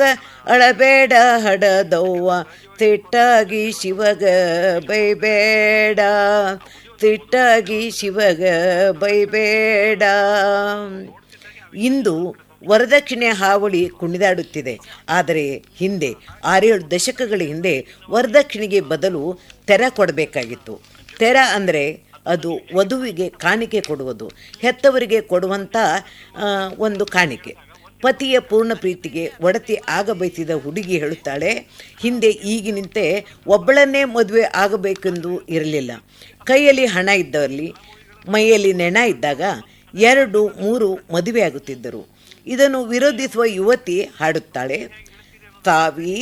ಅಳಬೇಡ ಹಡದವ್ವ ತಿಟ್ಟಾಗಿ ಶಿವಗ ಬೈಬೇಡ ತಿಟ್ಟಾಗಿ ಶಿವಗ ಬೈಬೇಡ ಇಂದು ವರದಕ್ಷಿಣೆ ಹಾವಳಿ ಕುಣಿದಾಡುತ್ತಿದೆ ಆದರೆ ಹಿಂದೆ ಆರೇಳು ದಶಕಗಳ ಹಿಂದೆ ವರದಕ್ಷಿಣೆಗೆ ಬದಲು ತೆರ ಕೊಡಬೇಕಾಗಿತ್ತು ತೆರ ಅಂದರೆ ಅದು ವಧುವಿಗೆ ಕಾಣಿಕೆ ಕೊಡುವುದು ಹೆತ್ತವರಿಗೆ ಕೊಡುವಂಥ ಆ, ಒಂದು ಕಾಣಿಕೆ ಪತಿಯ ಪೂರ್ಣ ಪ್ರೀತಿಗೆ ಒಡತಿ ಆಗ ಬಯಸಿದ ಹುಡುಗಿ ಹೇಳುತ್ತಾಳೆ ಹಿಂದೆ ಈಗಿನಂತೆ ಒಬ್ಬಳನ್ನೇ ಮದುವೆ ಆಗಬೇಕೆಂದು ಇರಲಿಲ್ಲ ಕೈಯಲ್ಲಿ ಹಣ ಇದ್ದವರಲ್ಲಿ ಮೈಯಲ್ಲಿ ನೆಣ ಇದ್ದಾಗ ಎರಡು ಮೂರು ಮದುವೆ ಆಗುತ್ತಿದ್ದರು ಇದನ್ನು ವಿರೋಧಿಸುವ ಯುವತಿ ಹಾಡುತ್ತಾಳೆ ತಾವೀ